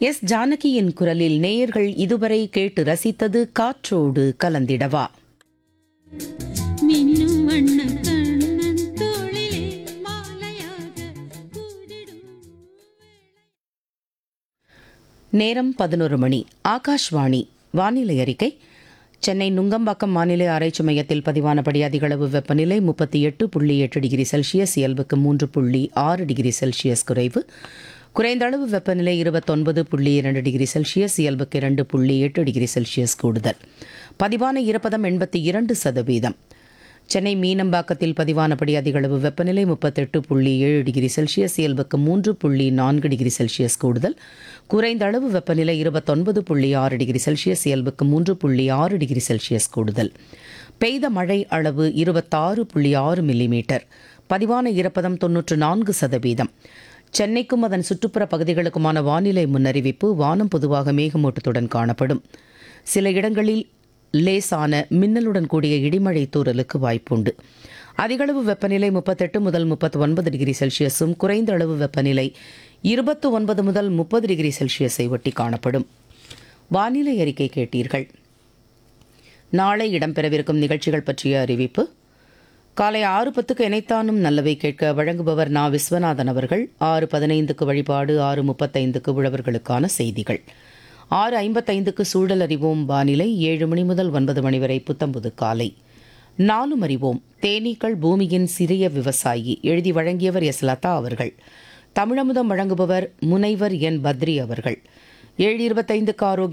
S ஜானகியின் குரலில் நேயர்கள் இதுவரை கேட்டு ரசித்தது காற்றோடு கலந்திடவா மின்னும் வண்ண கண்ணன் தோளிலே மாலையாக கூடிடும் நேரம் பதினொரு மணி ஆகாஷ்வாணி வானிலை அறிக்கை சென்னை நுங்கம்பாக்கம் வானிலை ஆராய்ச்சி மையத்தில் பதிவானபடி அதிகளவு வெப்பநிலை முப்பத்தி எட்டு புள்ளி எட்டு டிகிரி செல்சியஸ் இயல்புக்கு மூன்று புள்ளி ஆறு டிகிரி செல்சியஸ் குறைவு குறைந்த அளவு வெப்பநிலை இருபத்தொன்பது புள்ளி இரண்டு டிகிரி செல்சியஸ் இயல்புக்கு இரண்டு புள்ளி எட்டு டிகிரி செல்சியஸ் கூடுதல் பதிவான ஈரப்பதம் எண்பத்தி இரண்டு சதவீதம் சென்னை மீனம்பாக்கத்தில் பதிவானபடி அதிகளவு வெப்பநிலை முப்பத்தெட்டு புள்ளி ஏழு டிகிரி செல்சியஸ் இயல்புக்கு மூன்று புள்ளி நான்கு டிகிரி செல்சியஸ் கூடுதல் குறைந்த அளவு வெப்பநிலை இருபத்தொன்பது புள்ளி ஆறு டிகிரி செல்சியஸ் இயல்புக்கு மூன்று புள்ளி ஆறு டிகிரி செல்சியஸ் கூடுதல் பெய்த மழை அளவு இருபத்தாறு புள்ளி ஆறு மில்லிமீட்டர் பதிவான ஈரப்பதம் தொன்னூற்று நான்கு சதவீதம் சென்னைக்கும் அதன் சுற்றுப்புற பகுதிகளுக்குமான வானிலை முன்னறிவிப்பு வானம் பொதுவாக மேகமூட்டத்துடன் காணப்படும் சில இடங்களில் லேசான மின்னலுடன் கூடிய இடிமழை தூறலுக்கு வாய்ப்புண்டு அதிகளவு வெப்பநிலை முப்பத்தெட்டு முதல் முப்பத்தி ஒன்பது டிகிரி செல்சியஸும் குறைந்த அளவு வெப்பநிலை இருபத்து ஒன்பது முதல் முப்பது டிகிரி செல்சியஸை ஒட்டி காணப்படும் வானிலை அறிக்கை கேட்டீர்கள் நாளை இடம்பெறவிருக்கும் நிகழ்ச்சிகள் பற்றிய அறிவிப்பு காலை ஆறு பத்துக்கு இணைத்தானும் நல்லவை கேட்க வழங்குபவர் நா விஸ்வநாதன் அவர்கள் ஆறு பதினைந்துக்கு வழிபாடு ஆறு முப்பத்தைந்துக்கு உழவர்களுக்கான செய்திகள் ஆறு ஐம்பத்தைந்துக்கு சூழல் அறிவோம் வானிலை ஏழு மணி முதல் ஒன்பது மணி வரை புத்தம்புது காலை நாலும் அறிவோம் தேனீக்கள் பூமியின் சிறிய விவசாயி எழுதி வழங்கியவர் எஸ் லதா அவர்கள் தமிழமுதம் வழங்குபவர் முனைவர் என் பத்ரி அவர்கள் ஏழு இருபத்தைந்துக்கு ஆரோக்கிய